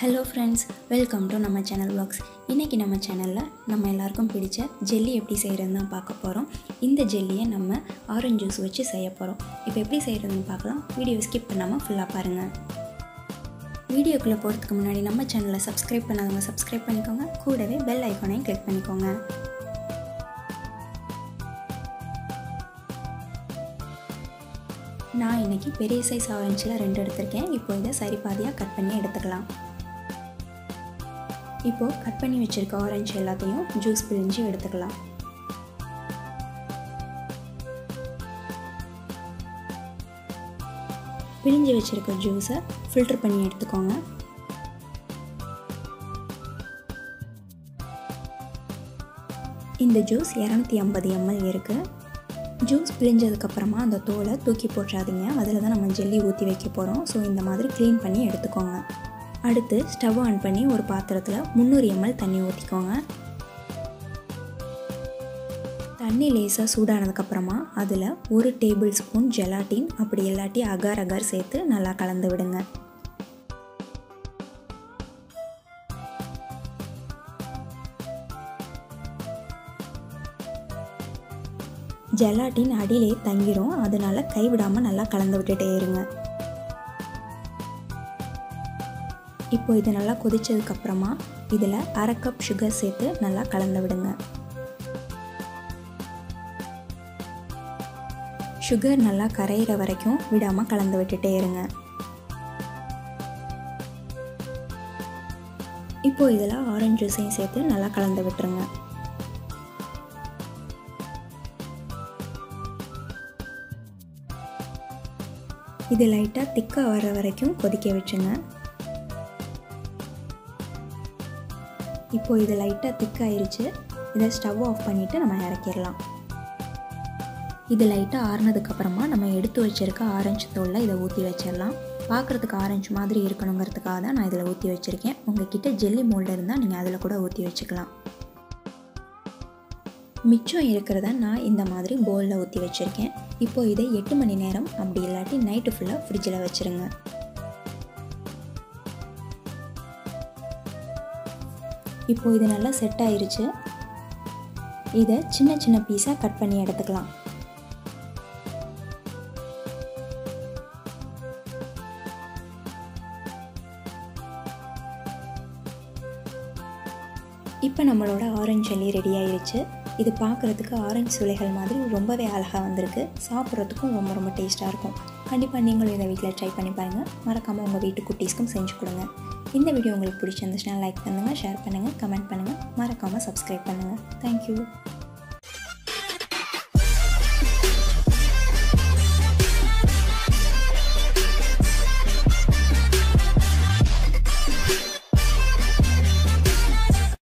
hello friends welcome to நம்ம channel vlogs இன்றைக்கி நம்ம சேனலில் நம்ம எல்லாருக்கும் பிடிச்ச ஜெல்லி எப்படி செய்கிறதுன்னு தான் பார்க்க போகிறோம் இந்த ஜெல்லியை நம்ம ஆரஞ்சு ஜூஸ் வச்சு செய்ய போகிறோம் இப்போ எப்படி செய்கிறதுன்னு பார்க்கலாம் வீடியோ ஸ்கிப் பண்ணாமல் ஃபுல்லாக பாருங்கள் வீடியோக்குள்ளே போகிறதுக்கு முன்னாடி நம்ம சேனலை சப்ஸ்கிரைப் பண்ணாதவங்க சப்ஸ்கிரைப் பண்ணிக்கோங்க கூடவே பெல் ஐக்கானையும் கிளிக் பண்ணிக்கோங்க நான் இன்றைக்கி பெரிய சைஸ் ஆரஞ்சில் ரெண்டு எடுத்திருக்கேன் இப்போ இதை சரி பாதியாக கட் பண்ணி எடுத்துக்கலாம் இப்போது கட் பண்ணி வச்சுருக்க ஆரஞ்சு எல்லாத்தையும் ஜூஸ் பிழிஞ்சு எடுத்துக்கலாம் பிழிஞ்சு வச்சுருக்க ஜூஸை ஃபில்டர் பண்ணி எடுத்துக்கோங்க இந்த ஜூஸ் இரநூத்தி ஐம்பது எம்எல் இருக்குது ஜூஸ் பிழிஞ்சதுக்கப்புறமா அந்த தோலை தூக்கி போட்டுறாதீங்க அதில் தான் நம்ம ஜெல்லி ஊற்றி வைக்க போகிறோம் ஸோ இந்த மாதிரி க்ளீன் பண்ணி எடுத்துக்கோங்க அடுத்து ஸ்டவ் ஆன் பண்ணி ஒரு பாத்திரத்தில் முந்நூறு எம்எல் தண்ணி ஊற்றிக்கோங்க தண்ணி லேசாக சூடானதுக்கப்புறமா அதில் ஒரு டேபிள் ஸ்பூன் ஜெலாட்டின் அப்படி இல்லாட்டி அகார் அகார் சேர்த்து நல்லா கலந்து விடுங்க ஜெலாட்டின் அடியிலே தங்கிரும் அதனால கைவிடாமல் நல்லா கலந்து விட்டுட்டே இருங்க இப்போ இது நல்லா கொதிச்சதுக்கப்புறமா இதில் அரை கப் சுகர் சேர்த்து நல்லா கலந்து விடுங்க சுகர் நல்லா கரையிற வரைக்கும் விடாமல் கலந்து விட்டுட்டே இருங்க இப்போ இதில் ஆரஞ்சு ஜூஸையும் சேர்த்து நல்லா கலந்து விட்டுருங்க இது லைட்டாக திக்காக வர வரைக்கும் கொதிக்க வச்சுங்க இப்போ இது லைட்டாக திக்காயிருச்சு இதை ஸ்டவ் ஆஃப் பண்ணிவிட்டு நம்ம இறக்கிடலாம் இது லைட்டாக ஆறுனதுக்கப்புறமா நம்ம எடுத்து வச்சுருக்க ஆரஞ்சு தோலில் இதை ஊற்றி வச்சிடலாம் பார்க்குறதுக்கு ஆரஞ்சு மாதிரி இருக்கணுங்கிறதுக்காக தான் நான் இதில் ஊற்றி வச்சுருக்கேன் உங்ககிட்ட ஜெல்லி மோல்டு இருந்தால் நீங்கள் அதில் கூட ஊற்றி வச்சுக்கலாம் மிச்சம் இருக்கிறத நான் இந்த மாதிரி பவுலில் ஊற்றி வச்சுருக்கேன் இப்போது இதை எட்டு மணி நேரம் அப்படி இல்லாட்டி நைட்டு ஃபுல்லாக ஃப்ரிட்ஜில் வச்சுருங்க இப்போ இது நல்லா செட் ஆயிருச்சு இதை சின்ன சின்ன பீஸாக கட் பண்ணி எடுத்துக்கலாம் இப்போ நம்மளோட ஆரஞ்சு ஜெல்லி ரெடி ஆயிருச்சு இது பார்க்குறதுக்கு ஆரஞ்சு சுளைகள் மாதிரி ரொம்பவே அழகாக வந்திருக்கு சாப்பிட்றதுக்கும் ரொம்ப ரொம்ப டேஸ்ட்டாக இருக்கும் கண்டிப்பாக நீங்களும் இதை வீட்டில் ட்ரை பண்ணி பாருங்கள் மறக்காமல் உங்கள் வீட்டு குட்டீஸ்க்கும் செஞ்சு கொடுங்க இந்த வீடியோ உங்களுக்கு பிடிச்சிருந்துச்சுன்னா லைக் பண்ணுங்கள் ஷேர் பண்ணுங்கள் கமெண்ட் பண்ணுங்கள் மறக்காமல் சப்ஸ்கிரைப் பண்ணுங்கள் தேங்க்யூ